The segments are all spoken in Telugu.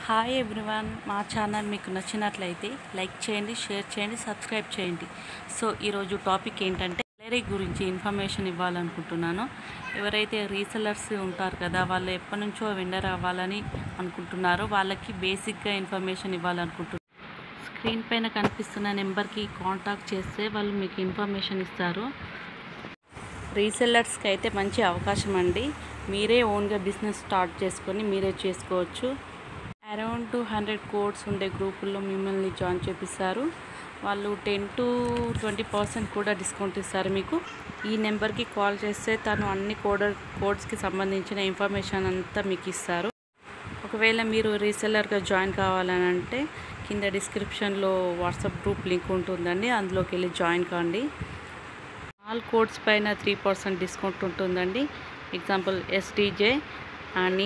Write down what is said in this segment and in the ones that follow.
హాయ్ ఎవ్రీవన్ మా ఛానల్ మీకు నచ్చినట్లయితే లైక్ చేయండి షేర్ చేయండి సబ్స్క్రైబ్ చేయండి సో ఈరోజు టాపిక్ ఏంటంటే జ్యువెలరీ గురించి ఇన్ఫర్మేషన్ ఇవ్వాలనుకుంటున్నాను ఎవరైతే రీసెలర్స్ ఉంటారు కదా వాళ్ళు ఎప్పటి నుంచో వెండర్ అవ్వాలని అనుకుంటున్నారో వాళ్ళకి బేసిక్గా ఇన్ఫర్మేషన్ ఇవ్వాలనుకుంటున్నారు స్క్రీన్ పైన కనిపిస్తున్న నెంబర్కి కాంటాక్ట్ చేస్తే వాళ్ళు మీకు ఇన్ఫర్మేషన్ ఇస్తారు రీసెల్లర్స్కి అయితే మంచి అవకాశం అండి మీరే ఓన్గా బిజినెస్ స్టార్ట్ చేసుకొని మీరే చేసుకోవచ్చు అరౌండ్ టూ హండ్రెడ్ కోడ్స్ ఉండే గ్రూపుల్లో మిమ్మల్ని జాయిన్ చేపిస్తారు వాళ్ళు టెన్ టు ట్వంటీ పర్సెంట్ కూడా డిస్కౌంట్ ఇస్తారు మీకు ఈ నెంబర్కి కాల్ చేస్తే తను అన్ని కోడ్ కోడ్స్కి సంబంధించిన ఇన్ఫర్మేషన్ అంతా మీకు ఇస్తారు ఒకవేళ మీరు రీసెల్లర్గా జాయిన్ కావాలని అంటే కింద డిస్క్రిప్షన్లో వాట్సాప్ గ్రూప్ లింక్ ఉంటుందండి అందులోకి వెళ్ళి జాయిన్ కాండి ఆల్ కోడ్స్ పైన త్రీ పర్సెంట్ డిస్కౌంట్ ఉంటుందండి ఎగ్జాంపుల్ ఎస్టీజే అని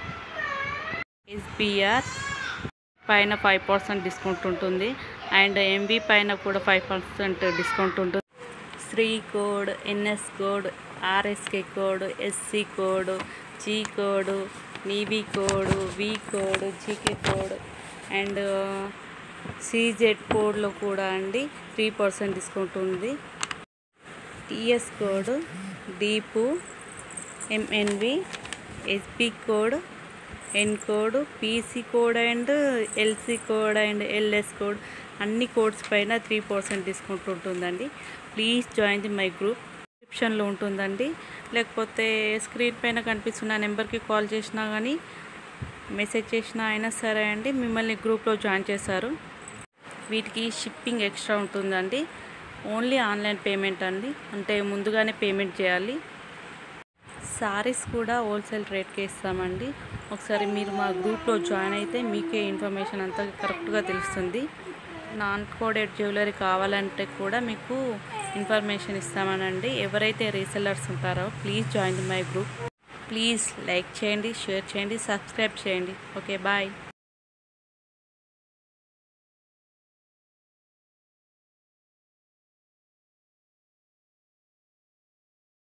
ఎస్బిఆర్ పైన ఫైవ్ పర్సెంట్ డిస్కౌంట్ ఉంటుంది అండ్ ఎంబీ పైన కూడా ఫైవ్ పర్సెంట్ డిస్కౌంట్ ఉంటుంది శ్రీ code NS code RSK code SC code G code NB code V code GK code and CZ కోడ్లో కూడా అండి త్రీ పర్సెంట్ డిస్కౌంట్ ఉంది టిఎస్ కోడ్ డీపు MNV SP code N code PC code and LC code and LS code అన్ని కోడ్స్ పైన త్రీ పర్సెంట్ డిస్కౌంట్ ఉంటుందండి please join the my group డిస్క్రిప్షన్లో ఉంటుందండి లేకపోతే స్క్రీన్ పైన కనిపిస్తున్న నెంబర్కి కాల్ చేసినా కానీ మెసేజ్ చేసినా అయినా సరే అండి మిమ్మల్ని గ్రూప్లో జాయిన్ చేశారు వీటికి షిప్పింగ్ ఎక్స్ట్రా ఉంటుందండి ఓన్లీ ఆన్లైన్ పేమెంట్ అండి అంటే ముందుగానే పేమెంట్ చేయాలి సారీస్ కూడా హోల్సేల్ రేట్కే ఇస్తామండి ఒకసారి మీరు మా గ్రూప్లో జాయిన్ అయితే మీకే ఇన్ఫర్మేషన్ అంతా కరెక్ట్గా తెలుస్తుంది నాన్ కోడెడ్ జ్యువెలరీ కావాలంటే కూడా మీకు ఇన్ఫర్మేషన్ ఇస్తామనండి ఎవరైతే రీసెల్లర్స్ ఉంటారో please join my group please like చేయండి షేర్ చేయండి సబ్స్క్రైబ్ చేయండి ఓకే బాయ్